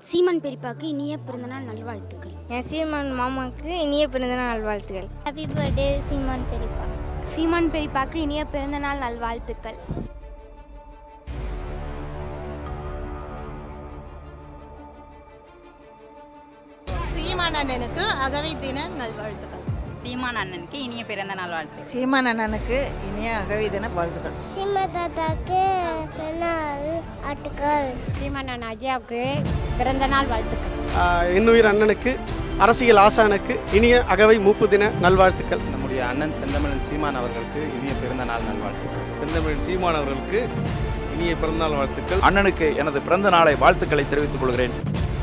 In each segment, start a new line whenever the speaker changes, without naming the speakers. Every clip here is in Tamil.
சீமான் பெரியப்பாக்கு இனிய பிறந்தநாள் நல்வாழ்த்துக்கள்
என் சீமான் மாமாவுக்கு இனிய பிறந்தநாள் நல்வாழ்த்துக்கள் ஹாப்பி பர்த்டே சீமான் பெரியப்பா
சீமான் பெரியப்பாக்கு இனிய பிறந்தநாள் நல்வாழ்த்துக்கள்
சீமான் அண்ணனுக்கு அகவை தின நல்வாழ்த்துக்கள்
சீமான் அண்ணனுக்கு இனிய பிறந்த நாள் வாழ்த்து
சீமான் அண்ணனுக்கு இனிய அகவை தின வாழ்த்துக்கள்
சீமா தாத்தாக்கு பிறந்தநாள் ஆட்டுக்கள்
சீமான் அண்ணன் அஜயாவுக்கு பிறந்தநாள் வாழ்த்துக்கள்
இன்னுயிர் அண்ணனுக்கு அரசியல் ஆசானுக்கு இனிய அகவை மூப்பு தின நல்வாழ்த்துக்கள்
நம்முடைய அண்ணன் செந்தமிழன் சீமான் அவர்களுக்கு இனிய பிறந்த நாள் நல்வாழ்த்துக்கள்
செந்தமிழன் சீமான் அவர்களுக்கு இனிய பிறந்தநாள் வாழ்த்துக்கள்
அண்ணனுக்கு எனது பிறந்த நாளை வாழ்த்துக்களை தெரிவித்துக் கொள்கிறேன்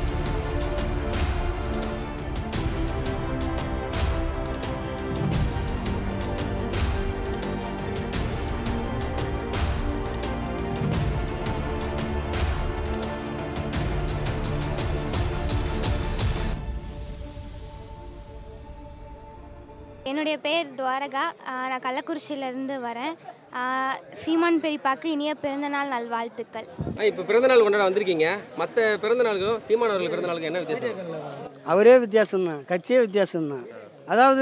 என்னுடைய பேர் துவாரகா ஆஹ் நான் கள்ளக்குறிச்சியிலேருந்து வரேன் ஆஹ் சீமான் பெரியப்பாக்கு இனிய பிறந்தநாள் நல்வாழ்த்துக்கள்
இப்போ பிறந்தநாள் கொண்டாட வந்திருக்கீங்க மற்ற பிறந்தநாளுக்கும் சீமான் அவர்கள் பிறந்தநாளுக்கும் என்ன வித்தியாசம்
அவரே வித்தியாசம்தான் கட்சியே வித்தியாசம்தான் அதாவது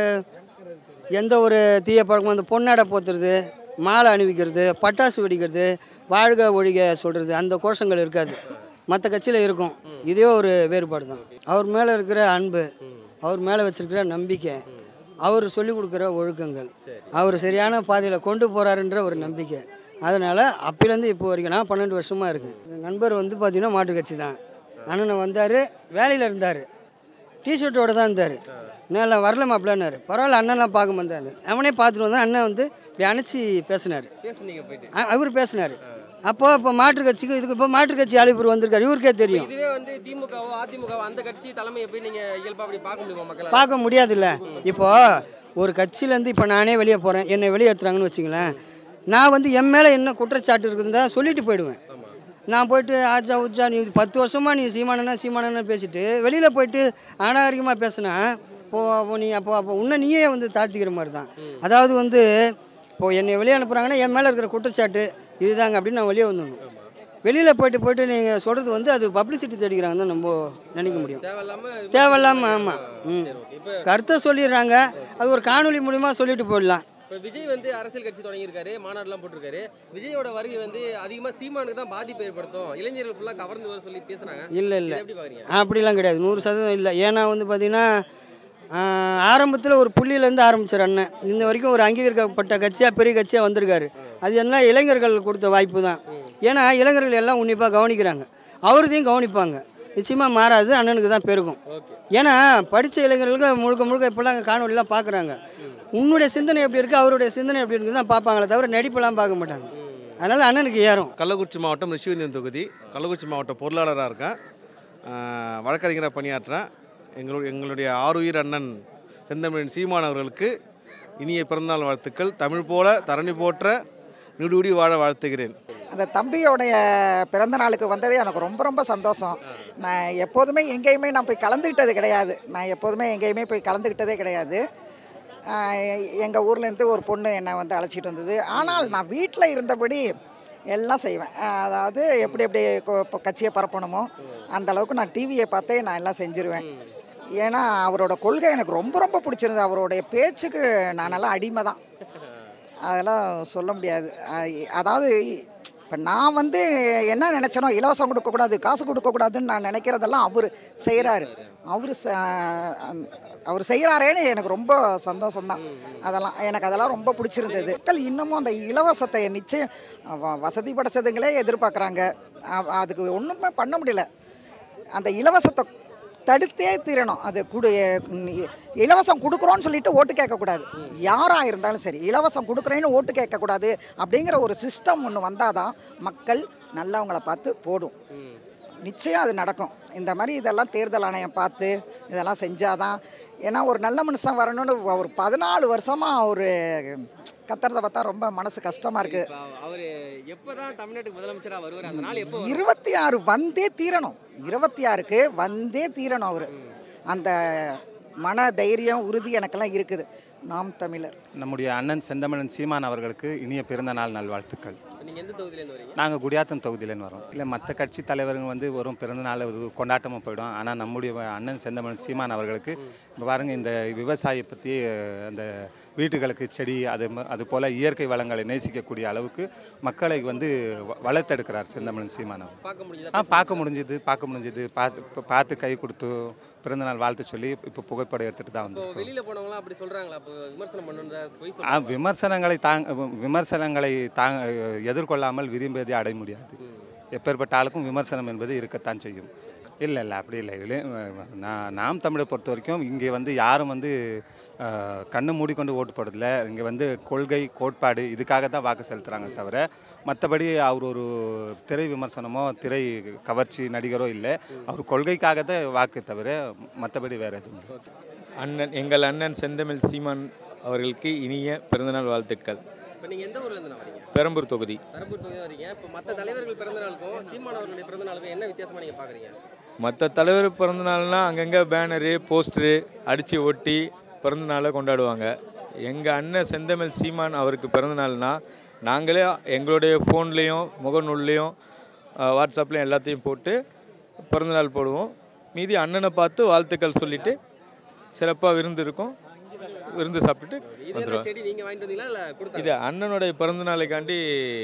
எந்த ஒரு தீய பழக்கமும் அந்த பொன்னாடை போத்துறது மாலை அணிவிக்கிறது பட்டாசு வெடிக்கிறது வாழ்க ஒழிக சொல்கிறது அந்த கோஷங்கள் இருக்காது மற்ற கட்சியில் இருக்கும் இதே ஒரு வேறுபாடு தான் அவர் மேலே இருக்கிற அன்பு அவர் மேலே வச்சிருக்கிற நம்பிக்கை அவர் சொல்லிக் கொடுக்குற ஒழுக்கங்கள் அவர் சரியான பாதையில் கொண்டு போகிறாருன்ற ஒரு நம்பிக்கை அதனால் அப்பிலேருந்து இப்போ வரைக்கும் நான் பன்னெண்டு வருஷமாக இருக்கேன் என் நண்பர் வந்து பார்த்திங்கன்னா மாட்டுக் கட்சி தான் அண்ணனை வந்தார் வேலையில் இருந்தார் டிஷர்ட்டோட தான் இருந்தார் நான் வரல மாப்பிள்ளாரு பரவாயில்ல அண்ணன்லாம் பார்க்க வந்தார் அவனே பார்த்துட்டு வந்தா அண்ணன் வந்து இப்படி அணைச்சி பேசினார்
பேசுனீங்க போயிட்டு
அ- அவர் பேசினார் அப்போ இப்போ மாற்றுக் கட்சிக்கு இதுக்கு இப்போ மாற்றுக் கட்சி அழைப்பு வந்திருக்காரு இவருக்கே தெரியும்
இதுவே வந்து திமுகவோ அதிமுகவோ அந்த கட்சி தலைமையை போய் நீங்க இயல்பா அப்படி பார்க்க முடியுமா மக்கள்
பார்க்க முடியாதுல்ல இப்போ ஒரு கட்சியிலேருந்து இப்போ நானே வெளியே போகிறேன் என்னை வெளியே எடுத்துறாங்கன்னு வச்சுங்களேன் நான் வந்து என் மேலே என்ன குற்றச்சாட்டு இருக்குதுன்னு தான் சொல்லிட்டு போயிடுவேன் நான் போயிட்டு ஆச்சா உச்சா நீ பத்து வருஷமாக நீ சீமானனா சீமானனா பேசிட்டு வெளியில் போயிட்டு அனாகரிகமாக பேசினா இப்போ அப்போ நீ அப்போ அப்போ உன்னை நீயே வந்து தாழ்த்திக்கிற மாதிரி தான் அதாவது வந்து இப்போ என்னை வெளியே அனுப்புகிறாங்கன்னா என் மேலே இருக்கிற குற்றச்சாட்டு இதுதாங்க அப்படின்னு நான் வெளியே வந்துடணும் வெளியில் போயிட்டு போயிட்டு நீங்கள் சொல்கிறது வந்து அது பப்ளிசிட்டி தேடிக்கிறாங்க தான் நம்ம நினைக்க முடியும்
தேவையில்லாம
தேவையில்லாம ஆமாம் ம்
இப்போ
கருத்தை சொல்லிடுறாங்க அது ஒரு காணொளி மூலிமா சொல்லிட்டு போயிடலாம்
இப்போ விஜய் வந்து அரசியல் கட்சி தொடங்கியிருக்காரு மாநாடுலாம் போட்டிருக்காரு விஜயோட வருகை வந்து அதிகமா சீமானுக்கு தான் பாதிப்பு ஏற்படுத்தும் இளைஞர்கள் ஃபுல்லா கவர்ந்து வர சொல்லி பேசுறாங்க
இல்லை இல்லை
இதை எப்படி பாக்குறீங்க
அப்படிலாம் கிடையாது நூறு சதவீதம் இல்லை ஏன்னா வந்து பார்த்தீங்கன்னா ஆரம்பத்தில் ஒரு புள்ளியிலேருந்து ஆரம்பிச்சார் அண்ணன் இந்த வரைக்கும் ஒரு அங்கீகரிக்கப்பட்ட கட்சியாக பெரிய கட்சியாக வந்திருக்காரு அது என்ன இளைஞர்கள் கொடுத்த வாய்ப்பு தான் ஏன்னா இளைஞர்கள் எல்லாம் உன்னிப்பாக கவனிக்கிறாங்க அவரதையும் கவனிப்பாங்க நிச்சயமாக மாறாது அண்ணனுக்கு தான் பெருகும் ஏன்னா படித்த இளைஞர்களுக்கு முழுக்க முழுக்க இப்போல்லாம் காணொலிலாம் பார்க்குறாங்க உன்னுடைய சிந்தனை எப்படி இருக்குது அவருடைய சிந்தனை எப்படி இருக்குது தான் பார்ப்பாங்களே தவிர நடிப்பெல்லாம் பார்க்க மாட்டாங்க அதனால் அண்ணனுக்கு ஏறும்
கள்ளக்குறிச்சி மாவட்டம் ரிஷிவந்தியம் தொகுதி கள்ளக்குறிச்சி மாவட்ட பொருளாளராக இருக்கேன் ஆஹ் வழக்கறிஞராக பணியாற்றுறேன் எங்களுடைய எங்களுடைய ஆருயிர் அண்ணன் செந்தமிழன் சீமான் அவர்களுக்கு இனிய பிறந்தநாள் வாழ்த்துக்கள் தமிழ் போல தரணி போற்ற நுடியுடி வாழ வாழ்த்துகிறேன்
அந்த தம்பியோடைய பிறந்த நாளுக்கு வந்ததே எனக்கு ரொம்ப ரொம்ப சந்தோஷம் நான் எப்போதுமே எங்கேயுமே நான் போய் கலந்துக்கிட்டது கிடையாது நான் எப்போதுமே எங்கேயுமே போய் கலந்துக்கிட்டதே கிடையாது எங்கள் ஊர்லேருந்து ஒரு பொண்ணு என்னை வந்து அழைச்சிட்டு வந்தது ஆனால் நான் வீட்டில் இருந்தபடி எல்லாம் செய்வேன் அஹ் அதாவது எப்படி எப்படி கொ- இப்போ கட்சியை பரப்பணுமோ அந்த அளவுக்கு நான் டிவியை பார்த்தே நான் எல்லாம் செஞ்சுருவேன் ஏன்னா அவரோட கொள்கை எனக்கு ரொம்ப ரொம்ப பிடிச்சிருந்தது அவருடைய பேச்சுக்கு நான் நல்லா அடிமை தான் அதெல்லாம் சொல்ல முடியாது அஹ் அதாவது இப்போ நான் வந்து என்ன நினச்சனோ இலவசம் கொடுக்கக்கூடாது காசு கொடுக்கக்கூடாதுன்னு நான் நினைக்கிறதெல்லாம் அவர் செய்கிறாரு அவர் அவர் செய்கிறாரேன்னு எனக்கு ரொம்ப சந்தோஷம்தான் அதெல்லாம் எனக்கு அதெல்லாம் ரொம்ப பிடிச்சிருந்தது மக்கள் இன்னமும் அந்த இலவசத்தை நிச்சயம் வ- வசதி படைச்சதுங்களே எதிர்பார்க்குறாங்க அதுக்கு ஒன்றுமே பண்ண முடியல அந்த இலவசத்தை தடுத்தே தீரணும் அது கொடு இலவசம் கொடுக்குறோன்னு சொல்லிட்டு ஓட்டு கேட்கக்கூடாது யாராக இருந்தாலும் சரி இலவசம் கொடுக்குறேன்னு ஓட்டு கேட்கக்கூடாது அப்படிங்கிற ஒரு சிஸ்டம் ஒன்று வந்தால் தான் மக்கள் நல்லவங்கள பார்த்து போடும் நிச்சயம் அது நடக்கும் இந்த மாதிரி இதெல்லாம் தேர்தல் ஆணையம் பார்த்து இதெல்லாம் செஞ்சாதான் ஏன்னா ஒரு நல்ல மனுஷன் வரணும்னு ஒரு பதினாலு வருஷமாக ஒரு கத்துறத பார்த்தா ரொம்ப மனசு கஷ்டமாக இருக்குது
அவர் எப்பதான் தமிழ்நாட்டுக்கு முதலமைச்சரா வருவார் அந்த நாள் எப்போ வரும்?
இருபத்தி ஆறு வந்தே தீரணும் இருபத்தி ஆறுக்கு வந்தே தீரணும் அவர் அந்த மன தைரியம் உறுதி எனக்கெல்லாம் இருக்குது நாம் தமிழர்
நம்முடைய அண்ணன் செந்தமிழன் சீமான் அவர்களுக்கு இனிய பிறந்த நாள் நல்வாழ்த்துக்கள்
நீங்கள் எந்த தொகுதியிலேருந்து வரீங்க
நாங்கள் குடியாத்தம் தொகுதியிலேருந்து வரோம் இல்லை மற்ற கட்சி தலைவருங்க வந்து வரும் பிறந்த நாள் இது கொண்டாட்டமாக போயிடும் ஆனால் நம்முடைய அண்ணன் செந்தமன் சீமான் அவர்களுக்கு இப்போ பாருங்கள் இந்த விவசாயி பற்றி அந்த வீட்டுகளுக்கு செடி அது ம- அது போல் இயற்கை வளங்களை நேசிக்கக்கூடிய அளவுக்கு மக்களை வந்து வ- வளர்த்தெடுக்கிறார் செந்தமன் சீமான் அவர்
பார்க்க முடியுதா
ஆ பார்க்க முடிஞ்சுது பார்க்க முடிஞ்சுது பாஸ் இப்போ பார்த்து கை கொடுத்து பிறந்தநாள் வாழ்த்து சொல்லி இப்போ புகைப்படம் எடுத்துகிட்டு தான்
இப்போ
வந்திருக்கோம்
வெளியில் போனவங்களாம் அப்படி சொல்கிறாங்களா அப்போ விமர்சனம் பண்ணுறதா போய்
ஆ,
சொல்கிறாங்க
விமர்சனங்களை தாங்க விமர்சனங்களை தாங்க எதிர்கொள்ளாமல் விரும்பியதை அடைய முடியாது எப்பேற்பட்ட ஆளுக்கும் விமர்சனம் என்பது இருக்கத்தான் செய்யும் இல்லை இல்லை அப்படி இல்லை இல்லை நான் நாம் தமிழை பொறுத்த வரைக்கும் இங்கே வந்து யாரும் வந்து ஆ, கண்ணு மூடிக்கொண்டு ஓட்டு போடுறதில்ல இங்கே வந்து கொள்கை கோட்பாடு இதுக்காக தான் வாக்கு செலுத்துகிறாங்க தவிர மற்றபடி அவர் ஒரு திரை விமர்சனமோ திரை கவர்ச்சி நடிகரோ இல்லை அவர் கொள்கைக்காக தான் வாக்கு தவிர மற்றபடி வேறு எதுவும் இல்லை
அண்ணன் எங்கள் அண்ணன் செந்தமிழ் சீமான் அவர்களுக்கு இனிய பிறந்தநாள் வாழ்த்துக்கள்
இப்போ நீங்கள் எந்த ஊர்லேருந்து நான் வரீங்க
பெரம்பூர் தொகுதி
பெரம்பூர் தொகுதி வரீங்க இப்போ மற்ற தலைவர்கள் பிறந்த நாளுக்கும் சீமான் அவர்களுடைய பிறந்த நாளுக்கும் என்ன வித்தியாசமாக நீங்கள் பார்க்குறீங்க
மற்ற தலைவர் பிறந்தநாள்னா அங்கங்கே பேனரு போஸ்டரு அடித்து ஒட்டி பிறந்தநாளை கொண்டாடுவாங்க எங்கள் அண்ணன் செந்தமிழ் சீமான் அவருக்கு பிறந்தநாள்னா நாங்களே எங்களுடைய ஃபோன்லேயும் முகநூல்லையும் வாட்ஸ்அப்லேயும் எல்லாத்தையும் போட்டு பிறந்தநாள் போடுவோம் மீதி அண்ணனை பார்த்து வாழ்த்துக்கள் சொல்லிவிட்டு சிறப்பாக விருந்து இருக்கும் விருந்து சாப்பிட்டுட்டு
இது என்ன
வந்துடுவோம்
செடி நீங்கள் வாங்கிட்டு வந்தீங்களா இல்லை கொடுத்தா
இது அண்ணனுடைய பிறந்த நாளைக்காண்டி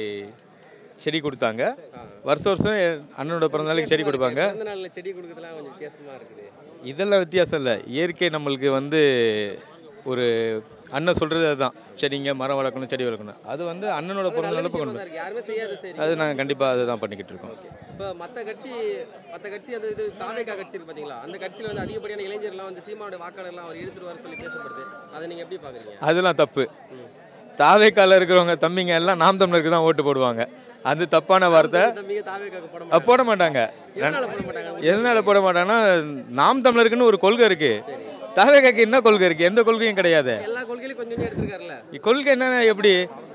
செடி கொடுத்தாங்க வருஷம் வருஷம் என் அண்ணனோட பிறந்த நாளைக்கு செடி கொடுப்பாங்க
பிறந்த நாளில் செடி கொடுக்குறதுலாம் கொஞ்சம் வித்தியாசமாக இருக்குது
இதெல்லாம் வித்தியாசம் இல்லை இயற்கை நம்மளுக்கு வந்து ஒரு அண்ணன் சொல்கிறது அதுதான் செடிங்க மரம் வளர்க்கணும் செடி வளர்க்கணும் அது வந்து அண்ணனோட
அது
பிறந்த
நல்ல
நாள்
விஷயமா
கொண்டு
தான் இருக்கு யாருமே செய்யாத சரி
அது நாங்கள் கண்டிப்பாக அதுதான் பண்ணிக்கிட்டு இருக்கோம்
இப்போ மற்ற கட்சி மற்ற கட்சி அது இது தாவேகா கட்சி இருக்கு பார்த்தீங்களா அந்த கட்சியில் வந்து அதிகப்படியான இளைஞர்லாம் வந்து சீமாவோட வாக்காளர்லாம் அவர் இழுத்துட்டு வர சொல்லி பேசப்படுது அதை நீங்கள் எப்படி பார்க்குறீங்க
அதெல்லாம் தப்பு தாவேக்கால இருக்கிறவங்க தம்பிங்க எல்லாம் நாம் தமிழருக்கு தான் ஓட்டு போடுவாங்க அது தப்பான வார்த்தை
தம்பிங்க தாவேகாக்கு போட
அஹ் போட மாட்டாங்க
எதனால போட மாட்டாங்க
எதனால போட மாட்டாங்கன்னா நாம் தமிழருக்குன்னு ஒரு கொள்கை இருக்கு தாவேகாக்கு என்ன கொள்கை இருக்கு எந்த கொள்கையும் கிடையாது
எல்லா கொள்கையிலும் கொஞ்சம் கொஞ்சம் எடுத்துருக்காருல்ல
கொள்கை என்னன்னா எப்படி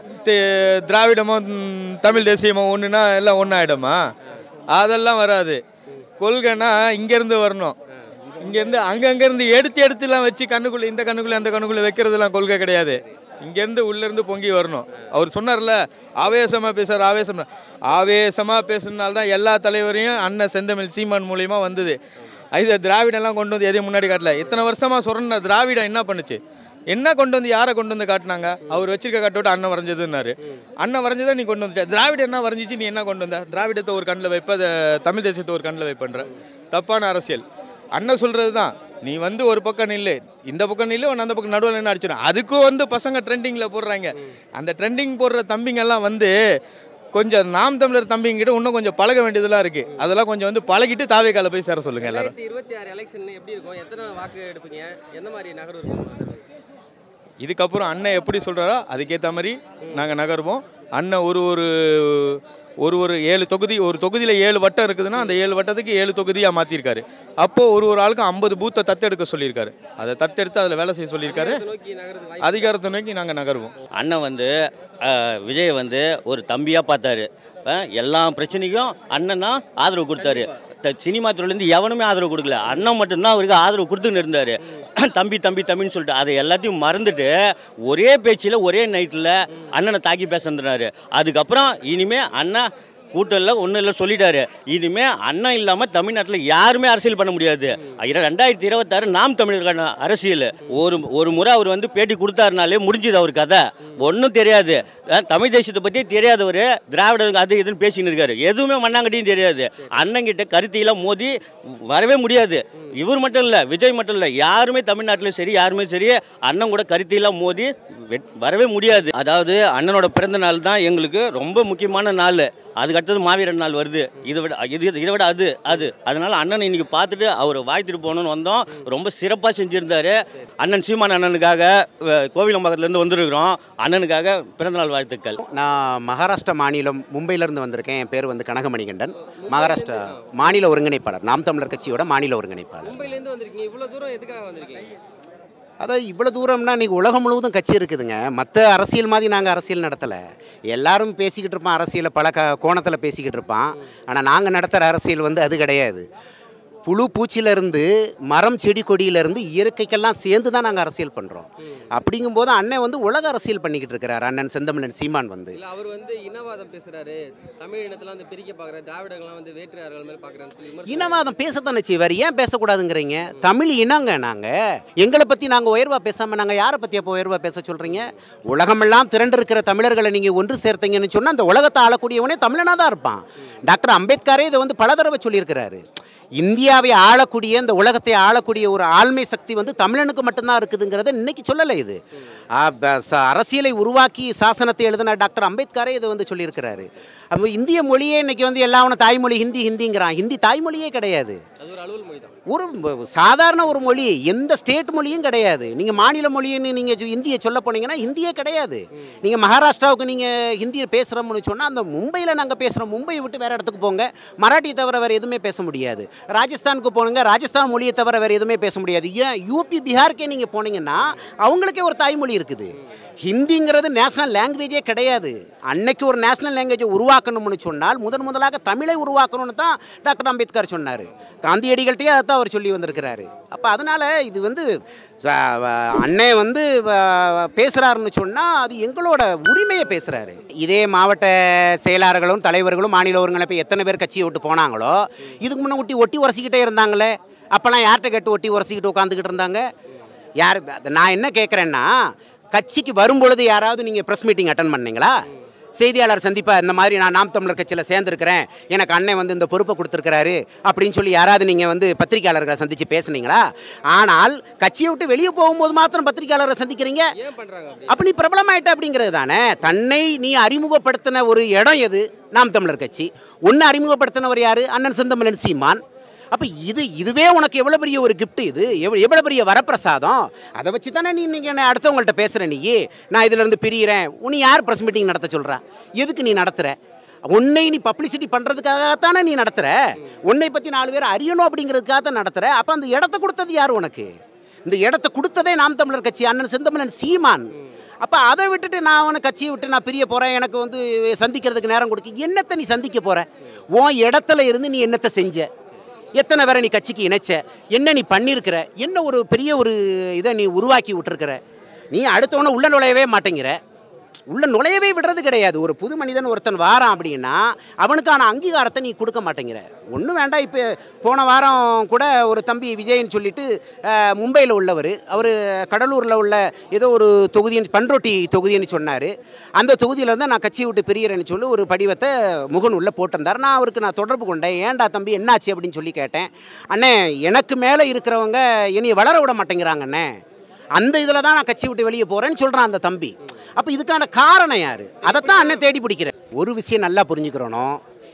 தே- திராவிடமோ ம், தமிழ் தேசியமோ ஒன்றுனா எல்லாம் ஒன்றாயிடுமா அதெல்லாம் வராது கொள்கைன்னா இங்கேருந்து வரணும் இங்கேருந்து அங்கங்கேருந்து எடுத்து எடுத்துலாம் வச்சு கண்ணுக்குள்ளே இந்த கண்ணுக்குள்ளே அந்த கண்ணுக்குள்ளே வைக்கிறதுலாம் கொள்கை கிடையாது இங்கேருந்து உள்ளேருந்து பொங்கி வரணும் அவர் சொன்னார்ல ஆவேசமாக பேசுகிறார் ஆவேசமாக ஆவேசமாக பேசுனால தான் எல்லா தலைவரையும் அண்ணன் செந்தமிழ் சீமான் மூலியமாக வந்தது இது திராவிடம்லாம் கொண்டு வந்து எதையும் முன்னாடி காட்டல இத்தனை வருஷமாக சொன்ன திராவிடம் என்ன பண்ணுச்சு என்ன கொண்டு வந்து யாரை கொண்டு வந்து காட்டினாங்க அவர் வச்சிருக்க காட்டோட அண்ணன் வரைஞ்சதுன்னாரு அண்ணன் வரைஞ்சதை நீ கொண்டு வந்துட்ட திராவிடம் என்ன வரைஞ்சிச்சு நீ என்ன கொண்டு வந்த திராவிடத்தை ஒரு கண்ணில் வைப்ப அதை தமிழ் தேசியத்தை ஒரு கண்ணில் வைப்பன்ற தப்பான அரசியல் அண்ணன் சொல்கிறது தான் நீ வந்து ஒரு பக்கம் நில்லு இந்த பக்கம் நில்லு உன்னை அந்த பக்கம் நடுவில் என்ன அடிச்சிடும் அதுக்கும் வந்து பசங்க ட்ரெண்டிங்கில் போடுறாங்க அந்த ட்ரெண்டிங் போடுற தம்பிங்கெல்லாம் வந்து கொஞ்சம் நாம் தமிழர் தம்பிங்கிட்ட இன்னும் கொஞ்சம் பழக வேண்டியதெல்லாம் இருக்குது அதெல்லாம் கொஞ்சம் வந்து பழகிட்டு தாவேக்கால போய் சேர சொல்லுங்கள் எல்லாரும்
ரெண்டாயிரத்தி இருபத்தி ஆறு எலெக்ஷன் எப்படி இருக்கும் எத்தனை வாக்கு எடுப்பீங்க எந்த மாதிரி நகர் இருக்கும்
இதுக்கப்புறம் அண்ணன் எப்படி சொல்கிறாரோ அதுக்கேற்ற மாதிரி நாங்கள் நகருவோம் அண்ணன் ஒரு ஒரு ஒரு ஒரு ஏழு தொகுதி ஒரு தொகுதியில் ஏழு வட்டம் இருக்குதுன்னா அந்த ஏழு வட்டத்துக்கு ஏழு தொகுதியாக மாற்றிருக்காரு அப்போது ஒரு ஒரு ஆளுக்கும் ஐம்பது பூத்தை தத்தெடுக்க சொல்லியிருக்காரு அதை தத்தெடுத்து அதில் வேலை செய்ய சொல்லியிருக்காரு
நோக்கி நகரத்துக்கு
அதிகாரத்தை நோக்கி நாங்கள் நகருவோம்
அண்ணன் வந்து அஹ், விஜயை வந்து ஒரு தம்பியாக பார்த்தாரு அஹ், எல்லா பிரச்சனைக்கும் அண்ணன் தான் ஆதரவு கொடுத்தாரு த- சினிமா துறையிலேருந்து எவனுமே ஆதரவு கொடுக்கல அண்ணன் மட்டும்தான் அவருக்கு ஆதரவு கொடுத்துன்னு இருந்தார் தம்பி தம்பி தம்பின்னு சொல்லிட்டு அதை எல்லாத்தையும் மறந்துட்டு ஒரே பேச்சில் ஒரே நைட்டில் அண்ணனை தாக்கி பேசுறாரு அதுக்கப்புறம் இனிமே அண்ணன் கூட்டம் இல்லை ஒன்றும் இல்லை சொல்லிட்டாரு இனிமே அண்ணன் இல்லாமல் தமிழ்நாட்டில் யாருமே அரசியல் பண்ண முடியாது இர- ரெண்டாயிரத்தி இருபத்தாறு நாம் தமிழருக்கான அரசியல் ஒரு ஒரு முறை அவர் வந்து பேட்டி கொடுத்தாருனாலே முடிஞ்சுது அவர் கதை ஒன்றும் தெரியாது அஹ் தமிழ் தேசியத்தை பற்றி தெரியாதவர் திராவிட அது இதுன்னு பேசின்னு இருக்காரு எதுவுமே மண்ணாங்கட்டியும் தெரியாது அண்ணங்கிட்ட கருத்தியெல்லாம் மோதி வரவே முடியாது இவர் மட்டும் இல்லை விஜய் மட்டும் இல்லை யாருமே தமிழ்நாட்டிலும் சரி யாருமே சரி அண்ணன் கூட கருத்தியெல்லாம் மோதி வெட்- வரவே முடியாது அதாவது அண்ணனோட பிறந்த நாள் தான் எங்களுக்கு ரொம்ப முக்கியமான நாள் அதுக்கு அடுத்தது மாவீரன் நாள் வருது இதை விட இது இதை விட அது அது அதனால அண்ணன் இன்னைக்கு பார்த்துட்டு அவரை வாழ்த்துட்டு போகணும்னு வந்தோம் ரொம்ப சிறப்பாக செஞ்சுருந்தாரு அண்ணன் சீமான் அண்ணனுக்காக அஹ், கோவிலம்பாக்கத்துலேருந்து வந்திருக்கிறோம் அண்ணனுக்காக பிறந்தநாள் வாழ்த்துக்கள்
நான் மகாராஷ்டிரா மாநிலம் மும்பையிலேருந்து வந்திருக்கேன் என் பேர் வந்து கனகமணிகண்டன் மகாராஷ்டிரா மாநில ஒருங்கிணைப்பாளர் நாம் தமிழர் கட்சியோட மாநில ஒருங்கிணைப்பாளர்
மும்பையிலேருந்து வந்திருக்கீங்க இவ்வளோ தூரம் எதுக்காக வந்திருக்கீங்க
அதான் இவ்வளோ தூரம்னா இன்றைக்கி உலகம் முழுவதும் கட்சி இருக்குதுங்க மற்ற அரசியல் மாதிரி நாங்கள் அரசியல் நடத்தலை எல்லாரும் பேசிக்கிட்டு இருப்பான் அரசியலை பல க கோணத்தில் பேசிக்கிட்டு இருப்பான் ஆனால் நாங்கள் நடத்துகிற அரசியல் வந்து அது கிடையாது புழு பூச்சியிலேருந்து மரம் செடி கொடியிலேருந்து இயற்கைக்கெல்லாம் சேர்ந்து தான் நாங்கள் அரசியல் பண்ணுறோம் அப்படிங்கும்போது அண்ணன் வந்து உலக அரசியல் பண்ணிக்கிட்டு இருக்கிறார் அண்ணன் செந்தமிழன் சீமான் வந்து
இல்ல அவர் வந்து இனவாதம் பேசுறாரு தமிழ் இனத்தெல்லாம் வந்து பிரிக்க பாக்குறாரு திராவிடர்கள்லாம் வந்து வேற்று மேல பாக்குறாருன்னு சொல்லி விமர்சனம்
இனவாதம் பேசத்தானே செய்வார் ஏன் பேசக்கூடாதுங்கிறீங்க தமிழ் இனங்க நாங்கள் எங்களை பற்றி நாங்கள் உயர்வாக பேசாமல் நாங்கள் யாரை பற்றி அப்போ உயர்வாக பேச சொல்கிறீங்க உலகமெல்லாம் திரண்டு இருக்கிற தமிழர்களை நீங்கள் ஒன்று சேர்த்தீங்கன்னு சொன்னால் அந்த உலகத்தை ஆளக்கூடியவனே தமிழனாக தான் இருப்பான் டாக்டர் அம்பேத்கரே இதை வந்து பல தடவை சொல்லியிருக்கிறாரு இந்தியாவை ஆளக்கூடிய இந்த உலகத்தை ஆளக்கூடிய ஒரு ஆழ்மை சக்தி வந்து தமிழனுக்கு மட்டும்தான் இருக்குதுங்கிறத இன்னைக்கு சொல்லலை இது ஆ, ப- ச- அரசியலை உருவாக்கி சாசனத்தை எழுதின டாக்டர் அம்பேத்கரே இதை வந்து சொல்லியிருக்கிறாரு அப்போ இந்திய மொழியே இன்னைக்கு வந்து எல்லாவனும் தாய்மொழி ஹிந்தி ஹிந்திங்கிறான் ஹிந்தி தாய்மொழியே கிடையாது
அது ஒரு அலுவல் மொழி தான்
ஒரு ப- சாதாரண ஒரு மொழி எந்த ஸ்டேட் மொழியும் கிடையாது நீங்கள் மாநில மொழின்னு நீங்கள் ஹிந்தியை சொல்ல போனீங்கன்னா ஹிந்தியே கிடையாது நீங்கள் மகாராஷ்டிராவுக்கு நீங்கள் ஹிந்தியை பேசுகிறோம்னு சொன்னால் அந்த மும்பையில் நாங்கள் பேசுகிறோம் மும்பையை விட்டு வேறு இடத்துக்கு போங்க மராட்டி தவிர வேறு எதுவுமே பேச முடியாது ராஜஸ்தானுக்கு போனுங்க ராஜஸ்தான் மொழியை தவிர வேறு எதுவுமே பேச முடியாது ஏன் யூபி பீகாருக்கே நீங்கள் போனீங்கன்னா அவங்களுக்கே ஒரு தாய்மொழி இருக்குது ஹிந்திங்கிறது நேஷனல் லாங்குவேஜே கிடையாது அன்னைக்கு ஒரு நேஷனல் லாங்குவேஜை உருவாக்கணும்னு சொன்னால் முதன் முதலாக தமிழை உருவாக்கணும்னு தான் டாக்டர் அம்பேத்கர் சொன்னார் காந்தியடிகள்கிட்டயே அதை தான் அவர் சொல்லி வந்திருக்கிறாரு அப்போ அதனால் இது வந்து அஹ், அஹ், அண்ணே வந்து அஹ், பேசுகிறாருன்னு சொன்னால் அது எங்களோட உரிமையை பேசுகிறாரு இதே மாவட்ட செயலாளர்களும் தலைவர்களும் மாநில ஒருங்கிணைப்பு எத்தனை பேர் கட்சியை விட்டு போனாங்களோ இதுக்கு முன்னே ஒட்டி ஒட்டி உரசிக்கிட்டே இருந்தாங்களே அப்போல்லாம் யார்கிட்ட கேட்டு ஒட்டி உரசிக்கிட்டு உட்காந்துக்கிட்டு இருந்தாங்க யார் அது நான் என்ன கேட்குறேன்னா கட்சிக்கு வரும்பொழுது யாராவது நீங்கள் ப்ரெஸ் மீட்டிங் அட்டன் பண்ணீங்களா செய்தியாளர் சந்திப்பா இந்த மாதிரி நான் நாம் தமிழர் கட்சியில் சேர்ந்துருக்கிறேன் எனக்கு அண்ணன் வந்து இந்த பொறுப்பை கொடுத்துருக்கிறாரு அப்படின்னு சொல்லி யாராவது நீங்கள் வந்து பத்திரிகையாளர்களை சந்தித்து பேசுனீங்களா ஆனால் கட்சியை விட்டு வெளியே போகும்போது மாத்திரம் பத்திரிகையாளரை சந்திக்கிறீங்க
ஏன் பண்றாங்க அப்படி
அப்போ நீ பிரபலமாயிட்ட அப்படிங்கிறது தானே தன்னை நீ அறிமுகப்படுத்தின ஒரு இடம் எது நாம் தமிழர் கட்சி ஒன்று அறிமுகப்படுத்தினவர் யார் அண்ணன் செந்தமிழன் சீமான் அப்போ இது இதுவே உனக்கு எவ்வளோ பெரிய ஒரு gift இது எவ்வளோ எவ்வளோ பெரிய வரப்பிரசாதம் அதை வச்சு தானே நீ நீங்கள் அடுத்தவங்கள்ட்ட பேசுகிற நீ நான் இதிலேருந்து பிரியிறேன் உன்னை யார் ப்ரெஸ் மீட்டிங் நடத்த சொல்கிறா எதுக்கு நீ நடத்துகிற உன்னை நீ பப்ளிசிட்டி பண்ணுறதுக்காகத்தானே நீ நடத்துகிற உன்னை பற்றி நாலு பேர் அறியணும் அப்படிங்கிறதுக்காக தான் நடத்துகிற அப்போ அந்த இடத்த கொடுத்தது யார் உனக்கு இந்த இடத்த கொடுத்ததே நாம் தமிழர் கட்சி அண்ணன் செந்தமிழன் சீமான் அப்போ அதை விட்டுட்டு நான் அவனை கட்சியை விட்டு நான் பிரிய போகிறேன் எனக்கு வந்து சந்திக்கிறதுக்கு நேரம் கொடுக்க என்னத்தை நீ சந்திக்க போகிற உன் இடத்துல இருந்து நீ என்னத்தை செஞ்ச எத்தனை பேரை நீ கட்சிக்கு இணைச்ச என்ன நீ பண்ணியிருக்கிற என்ன ஒரு பெரிய ஒரு இதை நீ உருவாக்கி விட்டுருக்கிற நீ அடுத்தவனை உள்ள நுழையவே மாட்டேங்கிற உள்ள நுழையவே விடுறது கிடையாது ஒரு புது மனிதன் ஒருத்தன் வாரான் அப்படின்னா அவனுக்கான அங்கீகாரத்தை நீ கொடுக்க மாட்டேங்கிற ஒன்றும் வேண்டாம் இப்போ போன வாரம் கூட ஒரு தம்பி விஜய்னு சொல்லிட்டு மும்பையில் உள்ளவர் அவர் கடலூரில் உள்ள ஏதோ ஒரு தொகுதின்னு பண்ருட்டி தொகுதின்னு சொன்னார் அந்த தொகுதியில் இருந்து நான் கட்சியை விட்டு பிரியறேன்னு சொல்லி ஒரு படிவத்தை முகன் உள்ளே போட்டிருந்தார் நான் அவருக்கு நான் தொடர்பு கொண்டேன் ஏன்டா தம்பி என்னாச்சு அப்படின்னு சொல்லி கேட்டேன் அண்ணே எனக்கு மேலே இருக்கிறவங்க என்னைய வளர விட மாட்டேங்கிறாங்க அண்ணே அந்த இதில் தான் நான் கட்சி விட்டு வெளியே போகிறேன்னு சொல்கிறான் அந்த தம்பி அப்போ இதுக்கான காரணம் யார் அதைத்தான் அண்ணன் தேடி பிடிக்கிறேன் ஒரு விஷயம் நல்லா புரிஞ்சுக்கிறணும்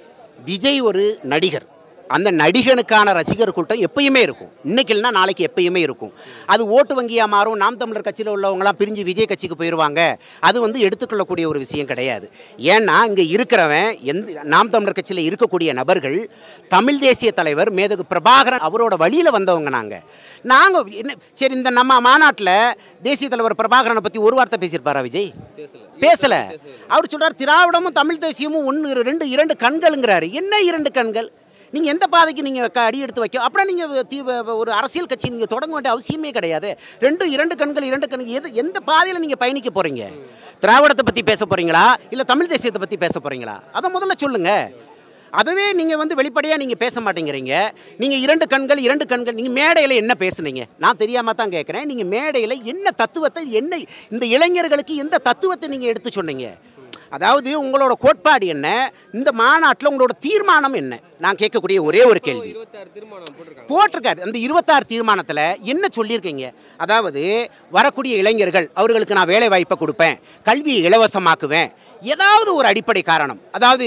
விஜய் ஒரு நடிகர் அந்த நடிகனுக்கான ரசிகர் கூட்டம் எப்பயுமே இருக்கும் இன்னைக்கு இல்லைனா நாளைக்கு எப்பயுமே இருக்கும் அது ஓட்டு வங்கியாக மாறும் நாம் தமிழர் கட்சியில் உள்ளவங்களாம் பிரிஞ்சு விஜய் கட்சிக்கு போயிடுவாங்க அது வந்து எடுத்துக்கொள்ளக்கூடிய ஒரு விஷயம் கிடையாது ஏன்னா இங்கே இருக்கிறவன் எந்த நாம் தமிழர் கட்சியில் இருக்கக்கூடிய நபர்கள் தமிழ் தேசிய தலைவர் மேதகு பிரபாகரன் அவரோட வழியில் வந்தவங்க நாங்கள் நாங்கள் என்ன சரி இந்த நம்ம மாநாட்டில் தேசிய தலைவர் பிரபாகரனை பற்றி ஒரு வார்த்தை பேசியிருப்பாரா விஜய் பேசல அவர் சொல்றார் திராவிடமும் தமிழ் தேசியமும் ஒன்று ரெண்டு இரண்டு கண்கள்ங்கிறாரு என்ன இரண்டு கண்கள் நீங்கள் எந்த பாதைக்கு நீங்கள் அடி எடுத்து வைக்க அப்புறம் நீங்கள் தீ ஒரு அரசியல் கட்சி நீங்கள் தொடங்க வேண்டிய அவசியமே கிடையாது ரெண்டும் இரண்டு கண்கள் இரண்டு கண்கள் எது எந்த பாதையில் நீங்கள் பயணிக்க போகிறீங்க திராவிடத்தை பற்றி பேச போகிறீங்களா இல்லை தமிழ் தேசியத்தை பற்றி பேச போகிறீங்களா அதை முதல்ல சொல்லுங்கள் அதவே நீங்கள் வந்து வெளிப்படையாக நீங்கள் பேச மாட்டேங்கிறீங்க நீங்கள் இரண்டு கண்கள் இரண்டு கண்கள் நீங்கள் மேடையில் என்ன பேசுனீங்க நான் தெரியாமல் தான் கேட்குறேன் நீங்கள் மேடையில் என்ன தத்துவத்தை என்ன இந்த இளைஞர்களுக்கு எந்த தத்துவத்தை நீங்கள் எடுத்து சொன்னீங்க அதாவது உங்களோட கோட்பாடு என்ன இந்த மாநாட்டில் உங்களோட தீர்மானம் என்ன நான் கேட்கக்கூடிய ஒரே ஒரு கேள்வி
இருபத்தாறு தீர்மானம் போட்டிருக்காங்க
போட்டிருக்காரு அந்த இருபத்தாறு தீர்மானத்தில் என்ன சொல்லியிருக்கீங்க அதாவது வரக்கூடிய இளைஞர்கள் அவர்களுக்கு நான் வேலை வாய்ப்பை கொடுப்பேன் கல்வியை இலவசமாக்குவேன் ஏதாவது ஒரு அடிப்படை காரணம் அதாவது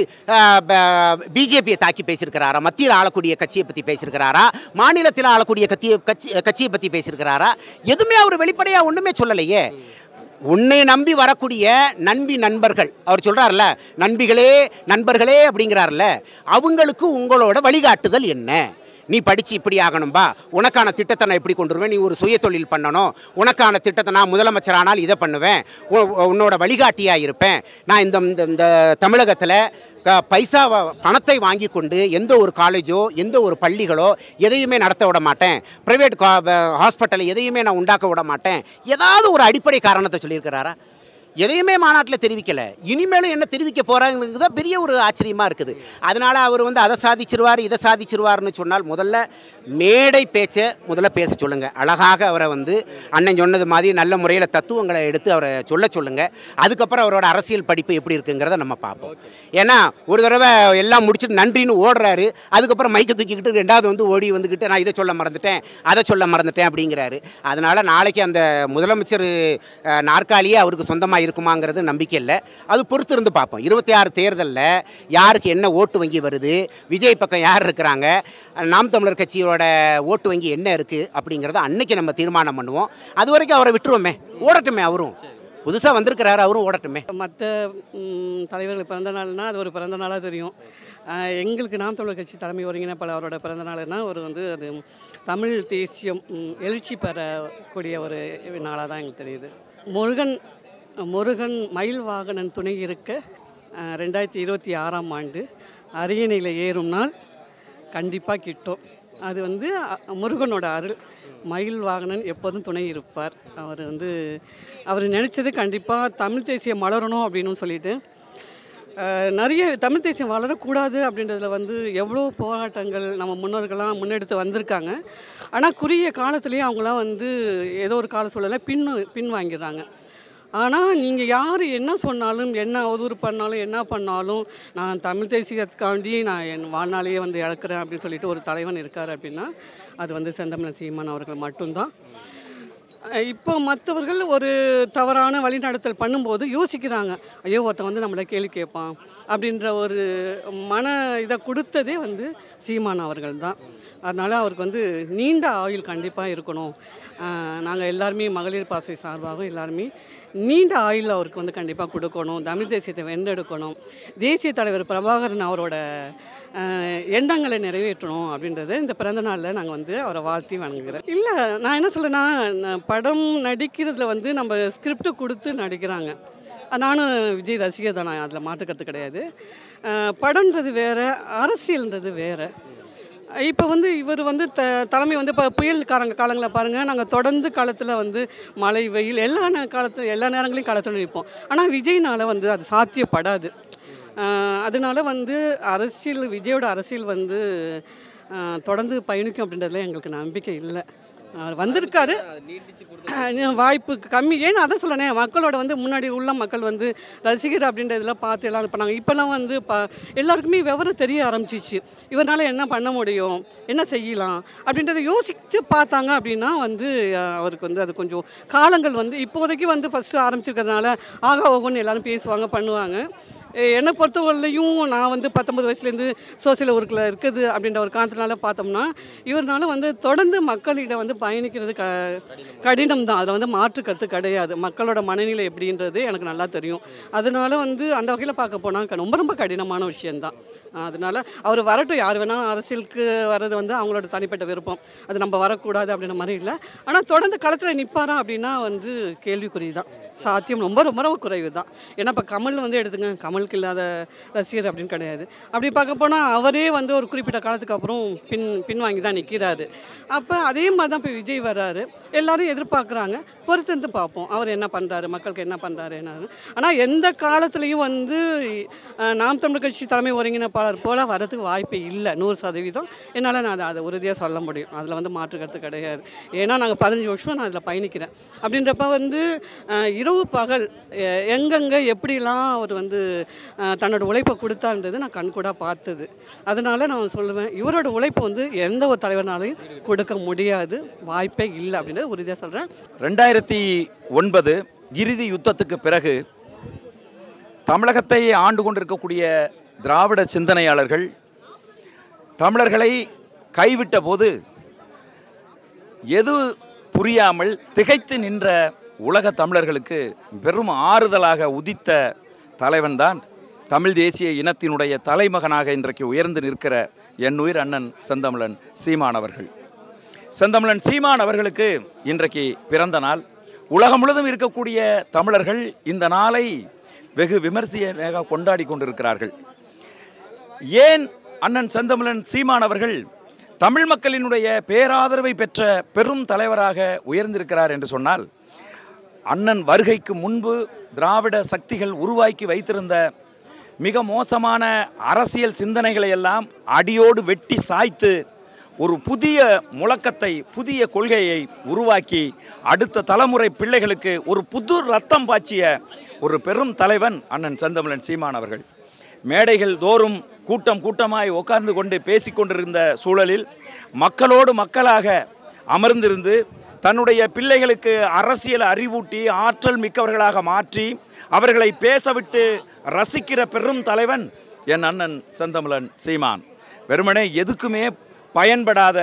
பிஜேபியை தாக்கி பேசியிருக்கிறாரா மத்தியில் ஆளக்கூடிய கட்சியை பற்றி பேசியிருக்கிறாரா மாநிலத்தில் ஆளக்கூடிய கட்சியை கட்சி கட்சியை பற்றி பேசியிருக்கிறாரா எதுவுமே அவர் வெளிப்படையாக ஒன்றுமே சொல்லலையே உன்னை நம்பி வரக்கூடிய நண்பி நண்பர்கள் அவர் சொல்கிறார்ல நண்பிகளே நண்பர்களே அப்படிங்கிறார்ல அவங்களுக்கு உங்களோட வழிகாட்டுதல் என்ன நீ படித்து இப்படி ஆகணும்பா உனக்கான திட்டத்தை நான் இப்படி கொண்டு வருவேன் நீ ஒரு சுய தொழில் பண்ணணும் உனக்கான திட்டத்தை நான் முதலமைச்சர் ஆனால் இதை பண்ணுவேன் உ- உன்னோட வழிகாட்டியாக இருப்பேன் நான் இந்த இந்த- இந்த தமிழகத்தில் க- பைசா வ- பணத்தை வாங்கி கொண்டு எந்த ஒரு காலேஜோ எந்த ஒரு பள்ளிகளோ எதையுமே நடத்த விட மாட்டேன் ப்ரைவேட் ஹாஸ்பிட்டல் எதையுமே நான் உண்டாக்க விட மாட்டேன் ஏதாவது ஒரு அடிப்படை காரணத்தை சொல்லியிருக்கிறாரா எதையுமே மாநாட்டில் தெரிவிக்கல இனிமேலும் என்ன தெரிவிக்க போறாங்கிறது தான் பெரிய ஒரு ஆச்சரியமா இருக்குது அதனால அவர் வந்து அதை சாதிச்சிருவார் இதை சாதிச்சிருவார்னு சொன்னால் முதல்ல மேடை பேச்சை முதல்ல பேச சொல்லுங்க அழகாக அவரை வந்து அண்ணன் சொன்னது மாதிரி நல்ல முறையில் தத்துவங்களை எடுத்து அவரை சொல்ல சொல்லுங்க அதுக்கப்புறம் அவரோட அரசியல் படிப்பு எப்படி இருக்குங்கிறத நம்ம பார்ப்போம் ஏன்னா ஒரு தடவை எல்லாம் முடிச்சுட்டு நன்றின்னு ஓடுறாரு அதுக்கப்புறம் மைக்கை தூக்கிக்கிட்டு ரெண்டாவது வந்து ஓடி வந்துக்கிட்டு நான் இதை சொல்ல மறந்துட்டேன் அதை சொல்ல மறந்துட்டேன் அப்படிங்கிறாரு அதனால நாளைக்கு அந்த முதலமைச்சர் அஹ், நாற்காலியே அவருக்கு சொந்தமாக இருக்குமாங்கிறது நம்பிக்கை இல்லை அது பொறுத்து இருந்து பார்ப்போம் இருபத்தி ஆறு தேர்தலில் யாருக்கு என்ன ஓட்டு வங்கி வருது விஜய் பக்கம் யார் இருக்கிறாங்க நாம் தமிழர் கட்சியோட ஓட்டு வங்கி என்ன இருக்குது அப்படிங்கிறத அன்னைக்கு நம்ம தீர்மானம் பண்ணுவோம் அது வரைக்கும் அவரை விட்டுருவோமே ஓடட்டுமே அவரும் புதுசாக வந்திருக்கிறாரு அவரும் ஓடட்டுமே
மற்ற தலைவர்கள் பிறந்த நாள்னா அது ஒரு பிறந்த நாளாக தெரியும் ஆஹ் எங்களுக்கு நாம் தமிழர் கட்சி தலைமை ஒருங்கிணைப்பாளர் அவரோட பிறந்த நாள்னா ஒரு வந்து அது தமிழ் தேசியம் ம், எழுச்சி பெறக்கூடிய ஒரு நாளாக தான் எங்களுக்கு தெரியுது முருகன் முருகன் மயில் வாகனன் துணை இருக்க ஆஹ் ரெண்டாயிரத்தி இருபத்தி ஆறாம் ஆண்டு அரியணையில் ஏறும் நாள் கண்டிப்பாக கிட்டும் அது வந்து அ- முருகனோட அருள் மயில் வாகனன் எப்போதும் துணை இருப்பார் அவர் வந்து அவர் நினச்சது கண்டிப்பாக தமிழ் தேசியம் மலரணும் அப்படின்னு சொல்லிட்டு அஹ், நிறைய தமிழ் தேசியம் வளரக்கூடாது அப்படின்றதுல வந்து எவ்வளோ போராட்டங்கள் நம்ம முன்னோர்கள்லாம் முன்னெடுத்து வந்திருக்காங்க ஆனால் குறுகிய காலத்துலேயே அவங்களாம் வந்து ஏதோ ஒரு கால சூழலை பின் பின் வாங்கிடுறாங்க ஆனால் நீங்கள் யார் என்ன சொன்னாலும் என்ன அவதூறு பண்ணாலும் என்ன பண்ணாலும் நான் தமிழ் தேசியத்துக்காண்டி நான் என் வாழ்நாளையே வந்து இழக்கிறேன் அப்படின்னு சொல்லிட்டு ஒரு தலைவன் இருக்கார் அப்படின்னா அது வந்து செந்தமிழன் சீமான் அவர்கள் மட்டும்தான் அஹ் இப்போ மற்றவர்கள் ஒரு தவறான வழிநடத்தல் பண்ணும்போது யோசிக்கிறாங்க ஐயோ ஒருத்தன் வந்து நம்மளை கேள்வி கேட்பான் அப்படின்ற ஒரு மன இதை கொடுத்ததே வந்து சீமான் அவர்கள் தான் அதனால் அவருக்கு வந்து நீண்ட ஆயுள் கண்டிப்பாக இருக்கணும் நாங்கள் எல்லாருமே மகளிர் பாசை சார்பாகவும் எல்லாருமே நீண்ட ஆயுள் அவருக்கு வந்து கண்டிப்பாக கொடுக்கணும் தமிழ் தேசியத்தை வென்றெடுக்கணும் தேசிய தலைவர் பிரபாகரன் அவரோட அஹ், எண்ணங்களை நிறைவேற்றணும் அப்படின்றது இந்த பிறந்த நாளில் நாங்கள் வந்து அவரை வாழ்த்தி வணங்குகிறோம் இல்லை நான் என்ன சொல்லேன்னா நான் படம் நடிக்கிறதுல வந்து நம்ம ஸ்கிரிப்ட் கொடுத்து நடிக்கிறாங்க நானும் விஜய் ரசிகர் தான் நான் அதில் மாற்றுக்கிறது கிடையாது அஹ், படம்ன்றது வேறு அரசியல்ன்றது வேறு இப்போ வந்து இவர் வந்து த தலைமை வந்து இப்போ புயல் காரங்க காலங்களில் பாருங்கள் நாங்கள் தொடர்ந்து காலத்தில் வந்து மழை வெயில் எல்லா நே காலத்தில் எல்லா நேரங்களையும் காலத்தில் நிற்போம் ஆனால் விஜய்னால வந்து அது சாத்தியப்படாது ஆஹ் அதனால வந்து அரசியல் விஜயோட அரசியல் வந்து ஆஹ் தொடர்ந்து பயணிக்கும் அப்படின்றதுல எங்களுக்கு நம்பிக்கை இல்லை அவர் வந்திருக்காரு ஆஹ் வாய்ப்பு கம்மி ஏன்னு அதை சொல்லணே மக்களோட வந்து முன்னாடி உள்ள மக்கள் வந்து ரசிகர் அப்படின்றதெல்லாம் பார்த்து எல்லாம் இது பண்ணாங்க இப்போல்லாம் வந்து ப எல்லாருக்குமே விவரம் தெரிய ஆரம்பிச்சிச்சு இவரால் என்ன பண்ண முடியும் என்ன செய்யலாம் அப்படின்றத யோசித்து பார்த்தாங்க அப்படின்னா வந்து ஆஹ் அவருக்கு வந்து அது கொஞ்சம் காலங்கள் வந்து இப்போதைக்கு வந்து ஃபஸ்ட்டு ஆரம்பிச்சிருக்கிறதுனால ஆகா ஓகோன்னு எல்லாரும் பேசுவாங்க பண்ணுவாங்க எ- என்னை பொறுத்தவரையிலையும் நான் வந்து பத்தொம்பது வயசுலேருந்து சோசியல் ஒர்க்கில் இருக்குது அப்படின்ற ஒரு காரணத்தினால பார்த்தோம்னா இவர்னால வந்து தொடர்ந்து மக்களிடம் வந்து பயணிக்கிறது க கடினம் தான் அதில் வந்து மாற்று கருத்து கிடையாது மக்களோட மனநிலை எப்படின்றது எனக்கு நல்லா தெரியும் அதனால வந்து அந்த வகையில் பார்க்க போனால் ரொம்ப ரொம்ப கடினமான விஷயந்தான் அதனால அவர் வரட்டும் யார் வேணாலும் அரசியலுக்கு வர்றது வந்து அவங்களோட தனிப்பட்ட விருப்பம் அது நம்ம வரக்கூடாது அப்படின்ற மாதிரி இல்லை ஆனால் தொடர்ந்து களத்தில் நிற்பாரா அப்படின்னா வந்து கேள்விக்குறி தான் சாத்தியம் ரொம்ப ரொம்ப ரொம்ப குறைவு தான் ஏன்னா இப்போ கமல் வந்து எடுத்துங்க கமலுக்கு இல்லாத ரசிகர் அப்படின்னு கிடையாது அப்படி பார்க்க போனால் அவரே வந்து ஒரு குறிப்பிட்ட காலத்துக்கு அப்புறம் பின் பின்வாங்கி தான் நிற்கிறாரு அப்போ அதே மாதிரி தான் இப்போ விஜய் வர்றாரு எல்லாரும் எதிர்பார்க்குறாங்க பொறுத்து இருந்து பார்ப்போம் அவர் என்ன பண்ணுறாரு மக்களுக்கு என்ன பண்ணுறாரு என்னன்னு ஆனால் எந்த காலத்துலேயும் வந்து அஹ், நாம் தமிழர் கட்சி தலைமை ஒருங்கிணைப்பாளர் போல் வரதுக்கு வாய்ப்பே இல்லை நூறு சதவீதம் என்னால் நான் அதை அதை உறுதியாக சொல்ல முடியும் அதில் வந்து மாற்று கருத்து கிடையாது ஏன்னா நாங்கள் பதினஞ்சு வருஷம் நான் அதில் பயணிக்கிறேன் அப்படின்றப்ப வந்து அஹ், இரவு பகல் எ- எங்கெங்கே எப்படிலாம் அவர் வந்து அஹ், தன்னோட உழைப்பை கொடுத்தான்றது நான் கண்கூடாக பார்த்தது அதனால நான் சொல்லுவேன் இவரோட உழைப்பு வந்து எந்த ஒரு தலைவனாலையும் கொடுக்க முடியாது வாய்ப்பே இல்லை அப்படின்றத உறுதியாக சொல்கிறேன்
ரெண்டாயிரத்தி ஒன்பது இறுதி யுத்தத்துக்கு பிறகு தமிழகத்தை ஆண்டு கொண்டிருக்கக்கூடிய திராவிட சிந்தனையாளர்கள் தமிழர்களை கைவிட்ட போது எது புரியாமல் திகைத்து நின்ற உலக தமிழர்களுக்கு பெரும் ஆறுதலாக உதித்த தலைவன்தான் தமிழ் தேசிய இனத்தினுடைய தலைமகனாக இன்றைக்கு உயர்ந்து நிற்கிற என் உயிர் அண்ணன் செந்தமிழன் சீமான் அவர்கள் செந்தமிழன் சீமான் அவர்களுக்கு இன்றைக்கு பிறந்த நாள் உலகம் முழுவதும் இருக்கக்கூடிய தமிழர்கள் இந்த நாளை வெகு விமர்சையாக கொண்டாடி கொண்டிருக்கிறார்கள் ஏன் அண்ணன் செந்தமிழன் சீமான் அவர்கள் தமிழ் மக்களினுடைய பேராதரவை பெற்ற பெரும் தலைவராக உயர்ந்திருக்கிறார் என்று சொன்னால் அண்ணன் வருகைக்கு முன்பு திராவிட சக்திகள் உருவாக்கி வைத்திருந்த மிக மோசமான அரசியல் சிந்தனைகளை எல்லாம் அடியோடு வெட்டி சாய்த்து ஒரு புதிய முழக்கத்தை புதிய கொள்கையை உருவாக்கி அடுத்த தலைமுறை பிள்ளைகளுக்கு ஒரு புது ரத்தம் பாய்ச்சிய ஒரு பெரும் தலைவன் அண்ணன் செந்தமிழன் சீமான் அவர்கள் மேடைகள் தோறும் கூட்டம் கூட்டமாய் உட்கார்ந்து கொண்டு பேசிக்கொண்டிருந்த சூழலில் மக்களோடு மக்களாக அமர்ந்திருந்து தன்னுடைய பிள்ளைகளுக்கு அரசியல் அறிவூட்டி ஆற்றல் மிக்கவர்களாக மாற்றி அவர்களை பேசவிட்டு ரசிக்கிற பெரும் தலைவன் என் அண்ணன் செந்தமிழன் சீமான் வெறுமனே எதுக்குமே பயன்படாத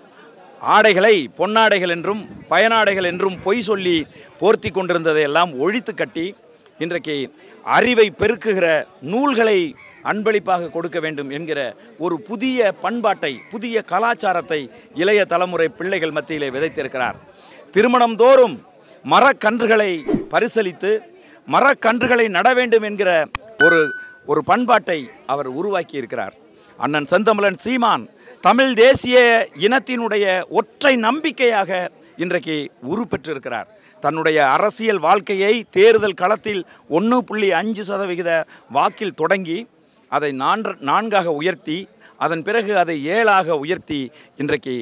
ஆடைகளை பொன்னாடைகள் என்றும் பயனாடைகள் என்றும் பொய் சொல்லி போர்த்தி கொண்டிருந்ததை எல்லாம் ஒழித்து கட்டி இன்றைக்கு அறிவை பெருக்குகிற நூல்களை அன்பளிப்பாக கொடுக்க வேண்டும் என்கிற ஒரு புதிய பண்பாட்டை புதிய கலாச்சாரத்தை இளைய தலைமுறை பிள்ளைகள் மத்தியிலே விதைத்திருக்கிறார் திருமணம் தோறும் மரக்கன்றுகளை பரிசலித்து மரக்கன்றுகளை நட வேண்டும் என்கிற ஒரு ஒரு பண்பாட்டை அவர் உருவாக்கி இருக்கிறார் அண்ணன் செந்தமிழன் சீமான் தமிழ் தேசிய இனத்தினுடைய ஒற்றை நம்பிக்கையாக இன்றைக்கு உருப்பெற்றிருக்கிறார் தன்னுடைய அரசியல் வாழ்க்கையை தேர்தல் களத்தில் ஒன்று புள்ளி அஞ்சு சதவிகித வாக்கில் தொடங்கி அதை நான்கு நான்காக உயர்த்தி அதன் பிறகு அதை ஏழாக உயர்த்தி இன்றைக்கு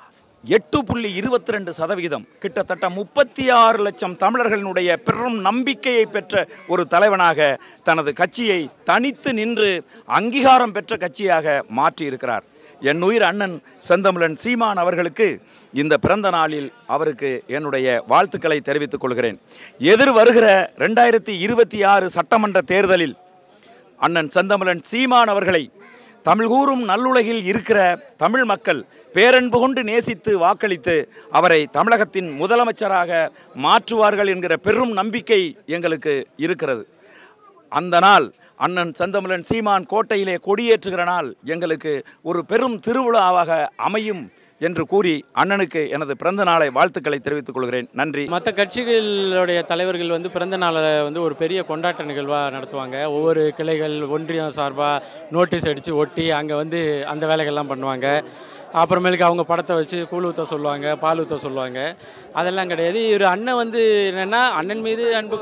எட்டு புள்ளி இருபத்தி ரெண்டு சதவிகிதம் கிட்டத்தட்ட முப்பத்தி ஆறு லட்சம் தமிழர்களினுடைய பெரும் நம்பிக்கையை பெற்ற ஒரு தலைவனாக தனது கட்சியை தனித்து நின்று அங்கீகாரம் பெற்ற கட்சியாக மாற்றியிருக்கிறார் என் உயிர் அண்ணன் செந்தமிழன் சீமான் அவர்களுக்கு இந்த பிறந்த நாளில் அவருக்கு என்னுடைய வாழ்த்துக்களை தெரிவித்துக் கொள்கிறேன் எதிர் வருகிற ரெண்டாயிரத்தி இருபத்தி ஆறு சட்டமன்ற தேர்தலில் அண்ணன் செந்தமிழன் சீமான் அவர்களை தமிழ் கூறும் நல்லுலகில் இருக்கிற தமிழ் மக்கள் பேரன்பு கொண்டு நேசித்து வாக்களித்து அவரை தமிழகத்தின் முதலமைச்சராக மாற்றுவார்கள் என்கிற பெரும் நம்பிக்கை எங்களுக்கு இருக்கிறது அந்த நாள் அண்ணன் செந்தமிழன் சீமான் கோட்டையிலே கொடியேற்றுகிற நாள் எங்களுக்கு ஒரு பெரும் திருவிழாவாக அமையும் என்று கூறி அண்ணனுக்கு எனது பிறந்த நாளை வாழ்த்துக்களை தெரிவித்துக் கொள்கிறேன் நன்றி
மற்ற கட்சிகளுடைய தலைவர்கள் வந்து பிறந்த நாளை வந்து ஒரு பெரிய கொண்டாட்ட நிகழ்வாக நடத்துவாங்க ஒவ்வொரு கிளைகள் ஒன்றியம் சார்பாக நோட்டீஸ் அடித்து ஒட்டி அங்கே வந்து அந்த வேலைகள்லாம் பண்ணுவாங்க அப்புறமேலுக்கு அவங்க படத்தை வச்சு கூழ் ஊற்ற சொல்லுவாங்க பால் ஊற்ற சொல்லுவாங்க அதெல்லாம் கிடையாது இவர் அண்ணன் வந்து என்னென்னா அண்ணன் மீது அன்பு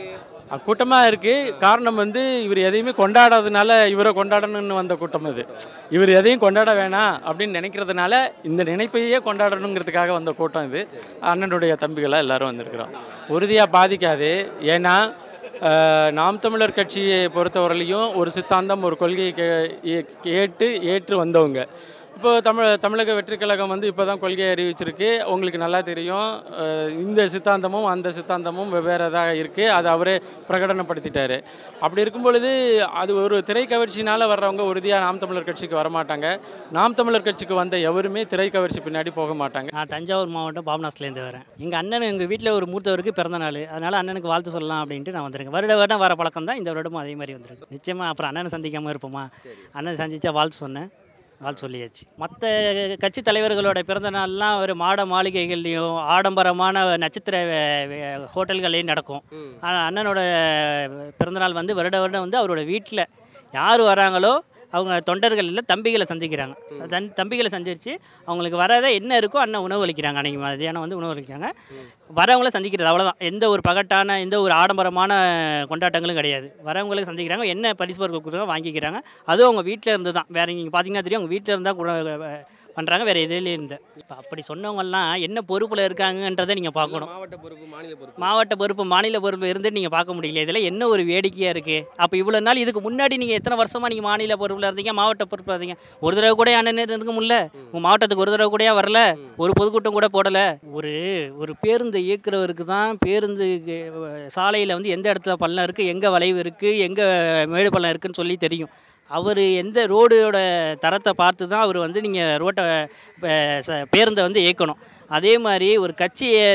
கூட்டமாக இருக்குது காரணம் வந்து இவர் எதையுமே கொண்டாடாதனால இவரை கொண்டாடணும்னு வந்த கூட்டம் இது இவர் எதையும் கொண்டாட வேணாம் அப்படின்னு நினைக்கிறதுனால இந்த நினைப்பையே கொண்டாடணுங்கிறதுக்காக வந்த கூட்டம் இது அண்ணனுடைய தம்பிகளாக எல்லாரும் வந்திருக்கிறோம் உறுதியாக பாதிக்காது ஏன்னா அஹ், நாம் தமிழர் கட்சியை பொறுத்தவரையிலையும் ஒரு சித்தாந்தம் ஒரு கொள்கையை கே ஏ- கேட்டு ஏற்று வந்தவங்க இப்போ தமிழ் தமிழக வெற்றி கழகம் வந்து இப்போ தான் கொள்கையை அறிவிச்சிருக்கு உங்களுக்கு நல்லா தெரியும் அஹ், இந்த சித்தாந்தமும் அந்த சித்தாந்தமும் வெவ்வேறதாக இருக்குது அதை அவரே பிரகடனப்படுத்திட்டாரு அப்படி இருக்கும் பொழுது அது ஒரு திரை கவர்ச்சினால் வர்றவங்க உறுதியாக நாம் தமிழர் கட்சிக்கு வரமாட்டாங்க நாம் தமிழர் கட்சிக்கு வந்த எவருமே திரை கவர்ச்சி பின்னாடி போக மாட்டாங்க
நான் தஞ்சாவூர் மாவட்டம் பாபநாஸ்லேருந்து வரேன் எங்கள் அண்ணன் எங்கள் வீட்டில் ஒரு மூத்தவருக்கு பிறந்த நாள் அதனால் அண்ணனுக்கு வாழ்த்து சொல்லலாம் அப்படின்ட்டு நான் வந்திருக்கேன் வருட வருடம் வர பழக்கம் தான் இந்த வருடமும் அதே மாதிரி வந்திருக்கு நிச்சயமாக அப்புறம் அண்ணனை சந்திக்காமல் இருப்போமா அண்ணனை சந்திச்சா வாழ்த்து சொன்னேன் வாழ்த்து சொல்லியாச்சு மற்ற கட்சி தலைவர்களோட பிறந்த நாள்லாம் ஒரு மாட மாளிகைகள்லையும் ஆடம்பரமான நட்சத்திர வே- வே- ஹோட்டல்கள்லையும் நடக்கும் ஆனால் அண்ணனோட பிறந்தநாள் வந்து வருட வருடம் வந்து அவரோட வீட்டில் யார் வராங்களோ அவங்க தொண்டர்கள் இல்லை தம்பிகளை சந்திக்கிறாங்க தன் தம்பிகளை சந்திச்சு அவங்களுக்கு வரதை என்ன இருக்கோ அண்ணன் உணவு அளிக்கிறாங்க அன்றைக்கி மதியானம் வந்து உணவு அளிக்கிறாங்க வரவங்கள சந்திக்கிறது அவ்வளோதான் எந்த ஒரு பகட்டான எந்த ஒரு ஆடம்பரமான கொண்டாட்டங்களும் கிடையாது வரவங்களை சந்திக்கிறாங்க என்ன பரிசு பொருட்கள் கொடுக்குறாங்க வாங்கிக்கிறாங்க அதுவும் அவங்க வீட்டில் இருந்து தான் வேறு நீங்கள் பார்த்தீங்கன்னா தெரியும் அவங்க வீட்டில் இருந்தால் கூட பண்ணுறாங்க வேறு எதுலேயும் இருந்து இப்போ அப்படி சொன்னவங்கலாம் என்ன பொறுப்பில் இருக்காங்கன்றதை நீங்கள் பார்க்கணும்
மாவட்ட பொறுப்பு மாநில பொறுப்பு
மாவட்ட பொறுப்பு மாநில பொறுப்பு இருந்து நீங்கள் பார்க்க முடியல இதில் என்ன ஒரு வேடிக்கையாக இருக்குது அப்போ இவ்வளோ நாள் இதுக்கு முன்னாடி நீங்கள் எத்தனை வருஷமாக நீங்கள் மாநில பொறுப்பில் இருந்தீங்க மாவட்ட பொறுப்பில் இருந்தீங்க ஒரு தடவை கூட அண்ணன் இருக்க முடியல உங்கள் மாவட்டத்துக்கு ஒரு தடவை கூடயா வரல ஒரு பொதுக்கூட்டம் கூட போடலை ஒரு ஒரு பேருந்து இயக்குறவருக்கு தான் பேருந்து சாலையில் வந்து எந்த இடத்துல பள்ளம் இருக்குது எங்கே வளைவு இருக்குது எங்கே மேடு பள்ளம் இருக்குன்னு சொல்லி தெரியும் அவர் எந்த ரோடோட தரத்தை பார்த்து தான் அவர் வந்து நீங்கள் ரோட்டை ப- ச- பேருந்தை வந்து இயக்கணும் அதே மாதிரி ஒரு கட்சியை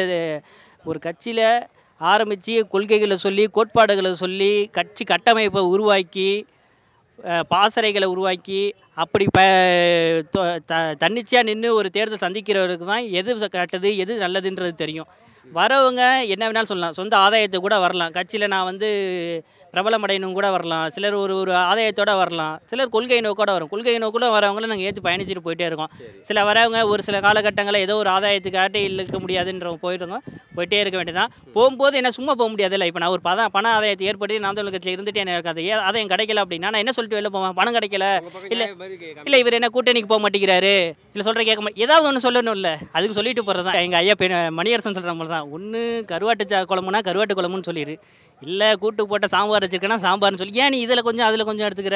ஒரு கட்சியில் ஆரம்பித்து கொள்கைகளை சொல்லி கோட்பாடுகளை சொல்லி கட்சி கட்டமைப்பை உருவாக்கி அஹ், பாசறைகளை உருவாக்கி அப்படி ப தொ- த தன்னிச்சையாக நின்று ஒரு தேர்தல் சந்திக்கிறவருக்கு தான் எது ச- கெட்டது எது நல்லதுன்றது தெரியும் வரவங்க என்ன வேணாலும் சொல்லலாம் சொந்த ஆதாயத்தை கூட வரலாம் கட்சியில் நான் வந்து பிரபலமடையணும் கூட வரலாம் சிலர் ஒரு ஒரு ஆதாயத்தோட வரலாம் சிலர் கொள்கை நோக்கோட வரும் கொள்கை நோக்கோட வரவங்கள நாங்கள் ஏற்றி பயணிச்சுட்டு போயிட்டே இருக்கோம் சில வரவங்க ஒரு சில காலகட்டங்களில் ஏதோ ஒரு ஆதாயத்துக்காட்டி இருக்க முடியாதுன்றவங்க போயிடுறோங்க போயிட்டே இருக்க வேண்டியதான் போகும்போது என்ன சும்மா போக முடியாதுல்ல இப்போ நான் ஒரு பத பண ஆதாயத்தை ஏற்படுத்தி நான் தமிழ் கட்சியில் இருந்துட்டு எனக்கு அது ஏ- ஆதாயம் கிடைக்கல அப்படின்னா நான் என்ன சொல்லிட்டு வெளில போவேன் பணம் கிடைக்கல இல்லை இல்லை இவர் என்ன கூட்டணிக்கு போக மாட்டேங்கிறாரு இல்லை சொல்கிற கேட்க மாட்டேன் ஏதாவது ஒன்று சொல்லணும் இல்லை அதுக்கு சொல்லிட்டு போகிறது தான் எங்கள் ஐயா பெ மணியரசன் சொல்கிற மாதிரி தான் ஒன்று கருவாட்டு சா குழம்புனா கருவாட்டு குழம்புன்னு சொல்லிடு இல்லை கூட்டு போட்ட சாம்பார் வச்சிருக்கேன்னா சாம்பார்னு சொல்லி ஏன் நீ இதில் கொஞ்சம் அதில் கொஞ்சம் எடுத்துக்கிற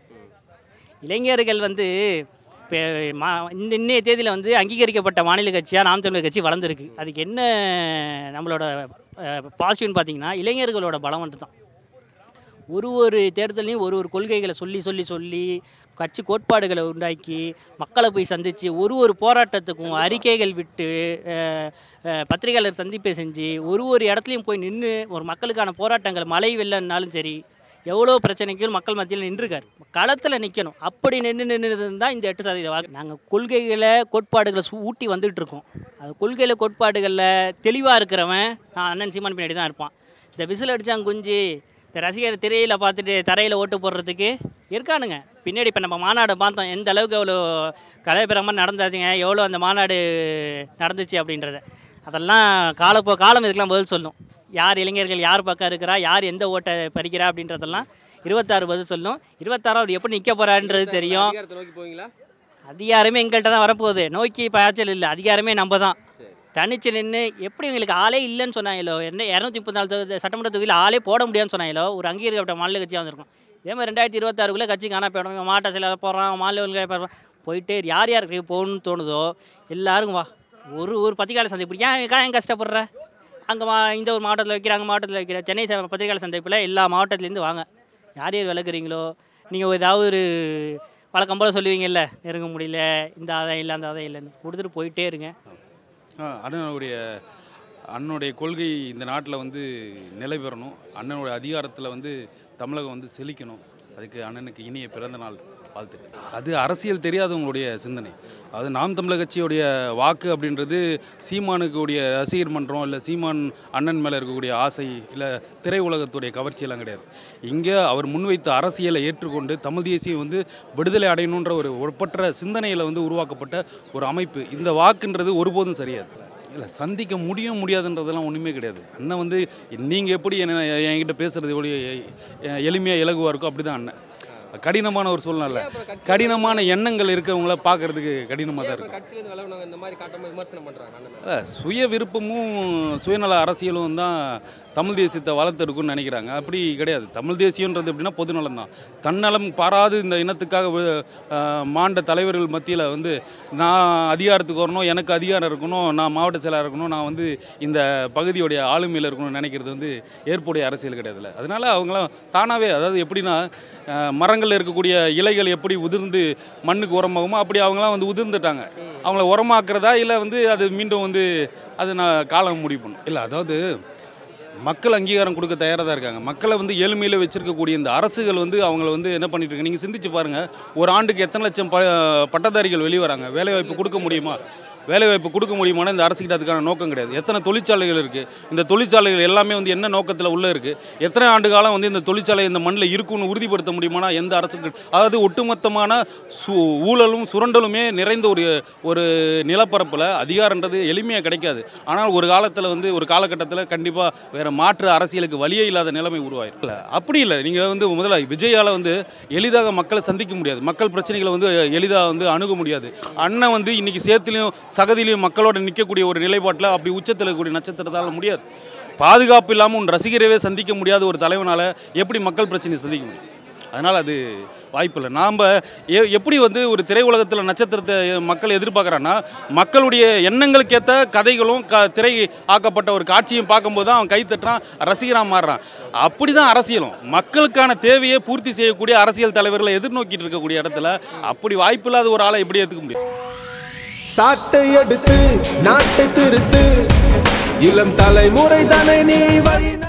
இளைஞர்கள் வந்து இப்போ மா இந்த இன்னைய தேதியில் வந்து அங்கீகரிக்கப்பட்ட மாநில கட்சியாக நாம் தமிழர் கட்சி வளர்ந்துருக்கு அதுக்கு என்ன நம்மளோட பாசிட்டிவ்னு பார்த்தீங்கன்னா இளைஞர்களோட பலம் மட்டும் தான் ஒரு ஒரு தேர்தலையும் ஒரு ஒரு கொள்கைகளை சொல்லி சொல்லி சொல்லி கட்சி கோட்பாடுகளை உண்டாக்கி மக்களை போய் சந்தித்து ஒரு ஒரு போராட்டத்துக்கும் அறிக்கைகள் விட்டு அஹ், அஹ், பத்திரிகையாளர் சந்திப்பை செஞ்சு ஒரு ஒரு இடத்துலையும் போய் நின்று ஒரு மக்களுக்கான போராட்டங்கள் மழை வெள்ளம்னாலும் சரி எவ்வளோ பிரச்சனைக்கும் மக்கள் மத்தியில் நின்றுருக்காரு களத்தில் நிற்கணும் அப்படி நின்று நின்று தான் இந்த எட்டு சதவீத வாக்கு நாங்கள் கொள்கைகளை கோட்பாடுகளை சு- ஊட்டி வந்துட்டு இருக்கோம் அது கொள்கையில் கோட்பாடுகளில் தெளிவாக இருக்கிறவன் நான் அண்ணன் சீமான் பின்னாடி தான் இருப்பான் இந்த விசில் அடிச்சாங்க குஞ்சு இந்த ரசிகர் திரையில் பார்த்துட்டு தரையில் ஓட்டு போடுறதுக்கு இருக்கானுங்க பின்னாடி இப்போ நம்ம மாநாடு பார்த்தோம் எந்த அளவுக்கு அவ்வளோ கலைபெறமாக நடந்தாச்சுங்க எவ்வளோ அந்த மாநாடு நடந்துச்சு அப்படின்றத அதெல்லாம் காலப்போ காலம் இதுக்கெல்லாம் பதில் சொல்லும் யார் இளைஞர்கள் யார் பக்கம் இருக்கிறா யார் எந்த ஓட்டை பறிக்கிறா அப்படின்றதெல்லாம் இருபத்தாறு பதில் சொல்லும் இருபத்தாறு அவர் எப்படி நிற்க போகிறான்றது தெரியும்
அதிகாரத்தை நோக்கி போவீங்களா
அதிகாரமே எங்கள்கிட்ட தான் வரப்போகுது நோக்கி பாய்ச்சல் இல்லை அதிகாரமே நம்ம தான் தனிச்சு நின்று எப்படி எங்களுக்கு ஆளே இல்லைன்னு சொன்னாங்களோ என்ன இரநூத்தி முப்பத்தி நாலு தொகுதி சட்டமன்ற தொகுதியில் ஆளே போட முடியாதுன்னு சொன்னாங்களோ ஒரு அங்கீகரிக்கப்பட்ட மாநில கட்சியாக வந்திருக்கும் இதே மாதிரி ரெண்டாயிரத்தி இருபத்தாறுக்குள்ளே கட்சி காண போயிடும் மாவட்ட செயலாளர் போடுறான் மாநில போடுறான் போயிட்டே இரு. யார் யாருக்கு போகணும்னு தோணுதோ எல்லாருக்கும் வா ஒரு ஒரு பத்திரிகையாளர் சந்திப்பு ஏன் ஏன் ஏன் கஷ்டப்படுற அங்கே மா இந்த ஒரு மாவட்டத்தில் வைக்கிறாங்க மாவட்டத்தில் வைக்கிற சென்னை ச- பத்திரிகையாளர் சந்திப்பில் எல்லா மாவட்டத்துலேருந்து வாங்க யார் யார் விளக்குறீங்களோ நீங்கள் ஏதாவது ஒரு வழக்கம் போல் சொல்லுவீங்கல்ல நெருங்க முடியல இந்த ஆதாயம் இல்லை அந்த ஆதாயம் இல்லைன்னு கொடுத்துட்டு போயிட்டே இருங்க
ஆ, அண்ணனுடைய அண்ணனுடைய கொள்கை இந்த நாட்டில் வந்து நிலை பெறணும் அண்ணனுடைய அதிகாரத்தில் வந்து தமிழகம் வந்து செழிக்கணும் அதுக்கு அண்ணனுக்கு இனிய பிறந்த நாள் வாழ்த்துக்கள் அது அரசியல் தெரியாதவங்களுடைய சிந்தனை அது நாம் தமிழர் கட்சியுடைய வாக்கு அப்படின்றது சீமானுக்கு உடைய ரசிகர் மன்றம் இல்லை சீமான் அண்ணன் மேலே இருக்கக்கூடிய ஆசை இல்லை திரையுலகத்துடைய கவர்ச்சியெல்லாம் கிடையாது இங்கே அவர் முன்வைத்த அரசியலை ஏற்றுக்கொண்டு தமிழ் தேசியம் வந்து விடுதலை அடையணுன்ற ஒரு ஒப்பற்ற சிந்தனையில் வந்து உருவாக்கப்பட்ட ஒரு அமைப்பு இந்த வாக்குன்றது ஒருபோதும் சரியாது இல்லை சந்திக்க முடியும் முடியாதுன்றதெல்லாம் ஒன்றுமே கிடையாது அண்ணன் வந்து நீங்கள் எப்படி என்ன என்கிட்ட பேசுகிறது எவ்வளோ எளிமையாக இலகுவாக இருக்கோ அப்படி தான் அண்ணன் கடினமான ஒரு சூழ்நிலை கடினமான எண்ணங்கள் இருக்கிறவங்கள பார்க்கறதுக்கு கடினமாக தான் இருக்கும்
கட்சியிலேருந்து விலகுனவங்க இந்த மாதிரி காட்டாம விமர்சனம் பண்றாங்க அண்ணன் மேல.
அஹ் சுய விருப்பமும் சுயநல அரசியலும் தான் தமிழ் தேசியத்தை வளர்த்தெடுக்கும்னு நினைக்கிறாங்க அப்படி கிடையாது தமிழ் தேசியன்றது எப்படின்னா பொதுநலம் தான் தன்னலம் பாராது இந்த இனத்துக்காக வி- அஹ் மாண்ட தலைவர்கள் மத்தியில் வந்து நான் அதிகாரத்துக்கு வரணும் எனக்கு அதிகாரம் இருக்கணும் நான் மாவட்ட செயலாளர் இருக்கணும் நான் வந்து இந்த பகுதியுடைய ஆளுமையில் இருக்கணும்னு நினைக்கிறது வந்து ஏற்புடைய அரசியல் கிடையாதுல்ல அதனால அவங்களாம் தானாகவே அதாவது எப்படின்னா அஹ் மரங்கள்ல இருக்கக்கூடிய இலைகள் எப்படி உதிர்ந்து மண்ணுக்கு உரமாகுமோ அப்படி அவங்களாம் வந்து உதிர்ந்துட்டாங்க அவங்கள உரமாக்குறதா இல்லை வந்து அது மீண்டும் வந்து அது நான் காலம் முடிவு பண்ணும் இல்லை அதாவது மக்கள் அங்கீகாரம் கொடுக்க தயாராக தான் இருக்காங்க மக்களை வந்து ஏழ்மையில் வச்சிருக்கக்கூடிய இந்த அரசுகள் வந்து அவங்கள வந்து என்ன பண்ணிட்டு இருக்காங்க நீங்கள் சிந்திச்சு பாருங்கள் ஒரு ஆண்டுக்கு எத்தனை லட்சம் ப பட்டதாரிகள் வெளியே வராங்க வேலைவாய்ப்பு கொடுக்க முடியுமா வேலைவாய்ப்பு கொடுக்க முடியுமானா இந்த அரசுக்கிட்ட அதுக்கான நோக்கம் கிடையாது எத்தனை தொழிற்சாலைகள் இருக்குது இந்த தொழிற்சாலைகள் எல்லாமே வந்து என்ன நோக்கத்தில் உள்ளே இருக்குது எத்தனை ஆண்டு காலம் வந்து இந்த தொழிற்சாலை இந்த மண்ணில் இருக்குன்னு உறுதிப்படுத்த முடியுமானா எந்த அரசுக்கு அதாவது ஒட்டுமொத்தமான சு ஊழலும் சுரண்டலுமே நிறைந்த ஒரு ஒரு நிலப்பரப்பில் அதிகாரன்றது எளிமையாக கிடைக்காது ஆனால் ஒரு காலத்தில் வந்து ஒரு காலகட்டத்தில் கண்டிப்பாக வேறு மாற்று அரசியலுக்கு வழியே இல்லாத நிலைமை உருவாயிரும் இல்லை அப்படி இல்லை நீங்கள் வந்து முதல்ல விஜயால் வந்து எளிதாக மக்களை சந்திக்க முடியாது மக்கள் பிரச்சனைகளை வந்து எளிதாக வந்து அணுக முடியாது அண்ணன் வந்து இன்னைக்கு சேத்துலையும் சகதிலையும் மக்களோட நிற்கக்கூடிய ஒரு நிலைப்பாட்டில் அப்படி உச்சத்தில் இருக்கக்கூடிய நட்சத்திரத்தால் முடியாது பாதுகாப்பு இல்லாமல் உன் ரசிகரவே சந்திக்க முடியாத ஒரு தலைவனால் எப்படி மக்கள் பிரச்சனையை சந்திக்க முடியும் அதனால் அது வாய்ப்பில்லை நாம் எ எப்படி வந்து ஒரு திரையுலகத்தில் நட்சத்திரத்தை மக்கள் எதிர்பார்க்குறான்னா மக்களுடைய எண்ணங்களுக்கேற்ற கதைகளும் க திரை ஆக்கப்பட்ட ஒரு காட்சியும் பார்க்கும்போது தான் அவன் கை தட்டுறான் ரசிகராக மாறுறான் அப்படி தான் அரசியலும் மக்களுக்கான தேவையை பூர்த்தி செய்யக்கூடிய அரசியல் தலைவர்களை எதிர்நோக்கிட்டு இருக்கக்கூடிய இடத்துல அப்படி வாய்ப்பில்லாத ஒரு ஆளை எப்படி ஏற்றுக்க முடியும்
சாட்டை எடுத்து நாட்டை திருத்து இளம் தலைமுறை தானே நீ வழி